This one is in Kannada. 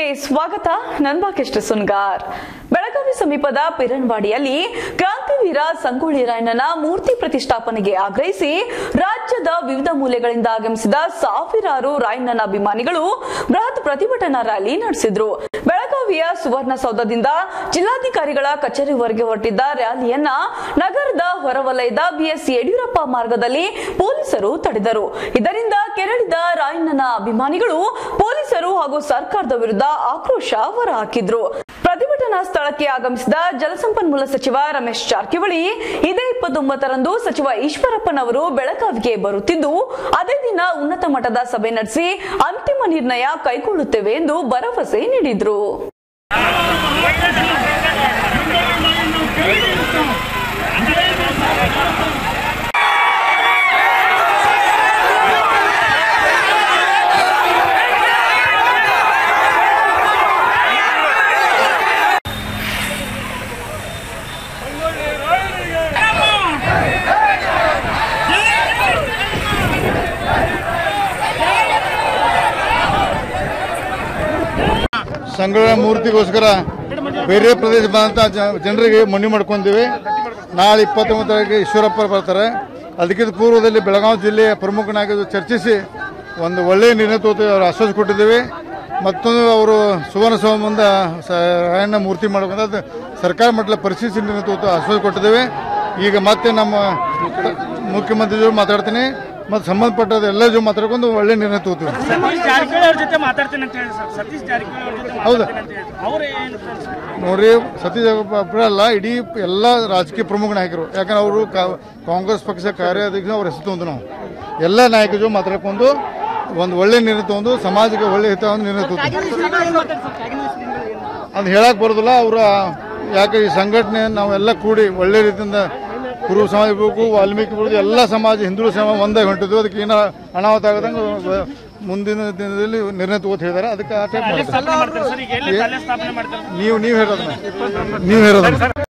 ಸ್ವಾಗತ ನನ್ ಬಾಕೆಷ್ಟು ಸುನ್ಗಾರ್ ಬೆಳಗಾವಿ ಸಮೀಪದ ಪಿರನ್ವಾಡಿಯಲ್ಲಿ ಕ್ರಾಂತಿವೀರ ಸಂಗೊಳ್ಳಿ ರಾಯಣ್ಣನ ಮೂರ್ತಿ ಪ್ರತಿಷ್ಠಾಪನೆಗೆ ಆಗ್ರಹಿಸಿ ರಾಜ್ಯದ ವಿವಿಧ ಮೂಲೆಗಳಿಂದ ಆಗಮಿಸಿದ ಸಾವಿರಾರು ರಾಯಣ್ಣನ ಅಭಿಮಾನಿಗಳು ಬೃಹತ್ ಪ್ರತಿಭಟನಾ ರ್ಯಾಲಿ ನಡೆಸಿದ್ರು ಬೆಳಗಾವಿಯ ಸುವರ್ಣಸೌಧದಿಂದ ಜಿಲ್ಲಾಧಿಕಾರಿಗಳ ಕಚೇರಿವರೆಗೆ ಹೊರಟಿದ್ದ ರ್ಯಾಲಿಯನ್ನ ನಗರದ ಹೊರವಲಯದ ಬಿಎಸ್ ಯಡಿಯೂರಪ್ಪ ಮಾರ್ಗದಲ್ಲಿ ಪೊಲೀಸರು ತಡೆದರು ಇದರಿಂದ ಕೆರಳಿದ ರಾಯಣ್ಣನ ಅಭಿಮಾನಿಗಳು ಪೊಲೀಸರು ಹಾಗೂ ಸರ್ಕಾರದ ವಿರುದ್ಧ ಆಕ್ರೋಶ ಹೊರಹಾಕಿದ್ರು ಪ್ರತಿಭಟನಾ ಸ್ಥಳಕ್ಕೆ ಆಗಮಿಸಿದ ಜಲಸಂಪನ್ಮೂಲ ಸಚಿವ ರಮೇಶ್ ಜಾರಕಿಹೊಳಿ ಇದೇ ಇಪ್ಪತ್ತೊಂಬತ್ತರಂದು ಸಚಿವ ಈಶ್ವರಪ್ಪನವರು ಬೆಳಗಾವಿಗೆ ಬರುತ್ತಿದ್ದು ಅದೇ ದಿನ ಉನ್ನತ ಮಟ್ಟದ ಸಭೆ ನಡೆಸಿ ಅಂತಿಮ ನಿರ್ಣಯ ಕೈಗೊಳ್ಳುತ್ತೇವೆ ಎಂದು ಭರವಸೆ ನೀಡಿದ್ರು ಸಂಗೊಳ್ಳ ಮೂರ್ತಿಗೋಸ್ಕರ ಬೇರೆ ಪ್ರದೇಶ ಬಂದಂತ ಜ- ಜನರಿಗೆ ಮನವಿ ಮಾಡ್ಕೊಂತೀವಿ ನಾಳೆ ಇಪ್ಪತ್ತೊಂಬತ್ತರಿಗೆ ಈಶ್ವರಪ್ಪ ಬರ್ತಾರೆ ಅದಕ್ಕಿಂತ ಪೂರ್ವದಲ್ಲಿ ಬೆಳಗಾವಿ ಜಿಲ್ಲೆಯ ಪ್ರಮುಖ ನಾಯಕರು ಚರ್ಚಿಸಿ ಒಂದು ಒಳ್ಳೆಯ ನಿರ್ಣಯ ತೋತು ಅವರು ಆಶ್ವಾಸ ಕೊಟ್ಟಿದ್ದೀವಿ ಮತ್ತೊಂದು ಅವರು ಸುವರ್ಣಸೌಧ ಮುಂದೆ ಸ- ರಾಯಣ್ಣ ಮೂರ್ತಿ ಮಾಡ್ಕೊಂಡು ಸರ್ಕಾರ ಮಟ್ಟದ ಪರಿಸ್ಥಿತಿ ನಿರ್ಣಯ ತೋತು ಆಶ್ವಾಸ ಕೊಟ್ಟಿದ್ದೇವೆ ಈಗ ಮತ್ತೆ ನಮ್ಮ ಮುಖ್ಯಮಂತ್ರಿ ಜೊತೆ ಮಾತಾಡ್ತೀನಿ ಮತ್ತು ಸಂಬಂಧಪಟ್ಟ ಎಲ್ಲ ಜೊತೆ ಮಾತಾಡ್ಕೊಂಡು ಒಳ್ಳೆ ನಿರ್ಣಯ ತಗೋತೀವಿ ಸತೀಶ್ ಜಾರಕಿಹೊಳಿ ಅವ್ರ ಜೊತೆ ಮಾತಾಡ್ತೀನಿ ಅಂತ ಹೇಳಿ ಸರ್ ಸತೀಶ್ ಜಾರಕಿಹೊಳಿ ಅವ್ರ ಜೊತೆ ಹೌದಾ? ಮಾತಾಡ್ತೀನಿ ಅಂತ ಹೇಳಿ ಅವ್ರು ಏನು ಸರ್? ನೋಡ್ರಿ ಸತೀಶ್ ಒಬ್ಬರ ಅಲ್ಲ ಇಡೀ ಎಲ್ಲ ರಾಜಕೀಯ ಪ್ರಮುಖ ನಾಯಕರು ಯಾಕಂದ್ರೆ ಅವರು ಕಾಂಗ್ರೆಸ್ ಪಕ್ಷ ಕಾರ್ಯಾಧ್ಯಕ್ಷ ಅವ್ರ ಹೆಸರು ತಗೊಂಡು ನಾವು ಎಲ್ಲ ನಾಯಕರ ಜೊತೆ ಮಾತಾಡ್ಕೊಂಡು ಒಂದು ಒಳ್ಳೆ ನಿರ್ಣಯ ತಗೊಂಡು ಸಮಾಜಕ್ಕೆ ಒಳ್ಳೆ ಹಿತ ಒಂದು ನಿರ್ಣಯ ತಗೊಂಡು ಅದು ಹೇಳಕ್ ಬರೋದಿಲ್ಲ ಅವರ ಯಾಕೆ ಈ ಸಂಘಟನೆ ನಾವೆಲ್ಲ ಕೂಡಿ ಒಳ್ಳೆ ರೀತಿಯಿಂದ ಕುರುಬ ಸಮಾಜ ಇರ್ಬೇಕು ವಾಲ್ಮೀಕಿ ಇರ್ಬೋದು ಎಲ್ಲ ಸಮಾಜ ಹಿಂದೂ ಸಮಾಜ ಒಂದೇ ಹೊಂಟಿದ್ವು ಅದಕ್ಕೆ ಏನೋ ಅನಾಹುತ ಆಗದಂಗೆ ಮುಂದಿನ ದಿನದಲ್ಲಿ ನಿರ್ಣಯ ತಗೋತ ಹೇಳಿದಾರೆ ಅದಕ್ಕೆ ಆ ಟೈಪ್ ತಲೆ ಮಾಡ್ತಾರೆ ಸ್ಥಾಪನೆ ಮಾಡ್ತಾರೆ ಸರ್ ಈಗ ಎಲ್ಲಿ ತಲೆ ಸ್ಥಾಪನೆ ಮಾಡ್ತಾರೆ ನೀವು ನೀವು ಹೇಳೋದನ್ನ ನೀವು ಹೇಳೋದನ್ನ